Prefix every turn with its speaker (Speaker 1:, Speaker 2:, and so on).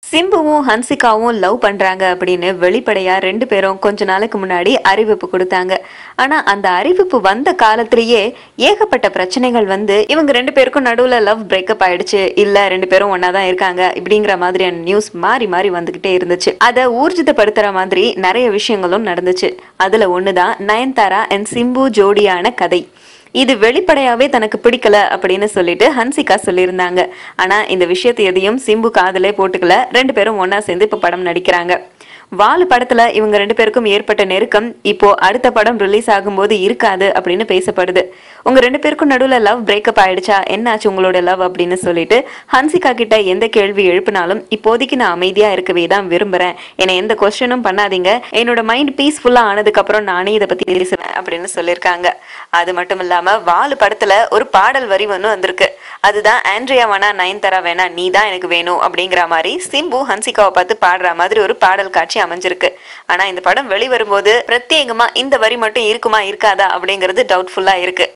Speaker 1: சிம்புவும் ஹன்சிகாவும் love பண்றாங்க அப்படின்னு வெளிப்படையா ரெண்டு பேரும் கொஞ்ச நாளுக்கு முன்னாடி அறிவிப்பு கொடுத்தாங்க ஆனா அந்த அறிவிப்பு வந்த காலத்திலேயே ஏகப்பட்ட பிரச்சனைகள் வந்து இவங்க ரெண்டு பேருக்கும் நடுவுல லவ் பிரேக்கப் ஆயிடுச்சு இல்ல ரெண்டு பேரும் ஒன்னா தான் இருக்காங்க இப்படிங்கிற மாதிரியான நியூஸ் மாறி மாறி வந்துகிட்டே இருந்துச்சு அதை ஊர்ஜிதப்படுத்துற மாதிரி நிறைய விஷயங்களும் நடந்துச்சு அதுல ஒண்ணுதான் நயன்தாரா அண்ட் சிம்பு ஜோடியான கதை இது வெளிப்படையாவே தனக்கு பிடிக்கல அப்படின்னு சொல்லிட்டு ஹன்சிகா சொல்லியிருந்தாங்க ஆனா இந்த விஷயத்தை எதையும் சிம்பு காதலே போட்டுக்கல ரெண்டு பேரும் ஒண்ணா சேர்ந்து இப்ப படம் நடிக்கிறாங்க வாலு படத்துல இவங்க ரெண்டு பேருக்கும் ஏற்பட்ட நெருக்கம் இப்போ அடுத்த படம் ரிலீஸ் ஆகும்போது இருக்காது அப்படின்னு பேசப்படுது உங்க ரெண்டு பேருக்கும் நடுவுல லவ் பிரேக்கப் ஆயிடுச்சா என்னாச்சு உங்களோட லவ் அப்படின்னு சொல்லிட்டு ஹன்சிகா கிட்ட எந்த கேள்வி எழுப்பினாலும் இப்போதைக்கு நான் அமைதியா இருக்கவே தான் விரும்புறேன் என்னை எந்த கொஸ்டினும் பண்ணாதீங்க என்னோட மைண்ட் பீஸ்ஃபுல்லா ஆனதுக்கு அப்புறம் நானே இதை பத்தி பேசுவேன் அப்படின்னு சொல்லியிருக்காங்க அது மட்டும் இல்லாம வாலு படத்துல ஒரு பாடல் வரி ஒன்று வந்திருக்கு அதுதான் ஆண்ட்ரியா வேணா நயன்தாரா வேணா நீ தான் எனக்கு வேணும் அப்படிங்கிற மாதிரி சிம்பு ஹன்சிகாவை பார்த்து பாடுற மாதிரி ஒரு பாடல் காட்சி அமைஞ்சிருக்கு ஆனா இந்த படம் வெளிவரும்போது பிரத்யேகமா இந்த வரி மட்டும் இருக்குமா இருக்காதா அப்படிங்கிறது டவுட்ஃபுல்லா இருக்கு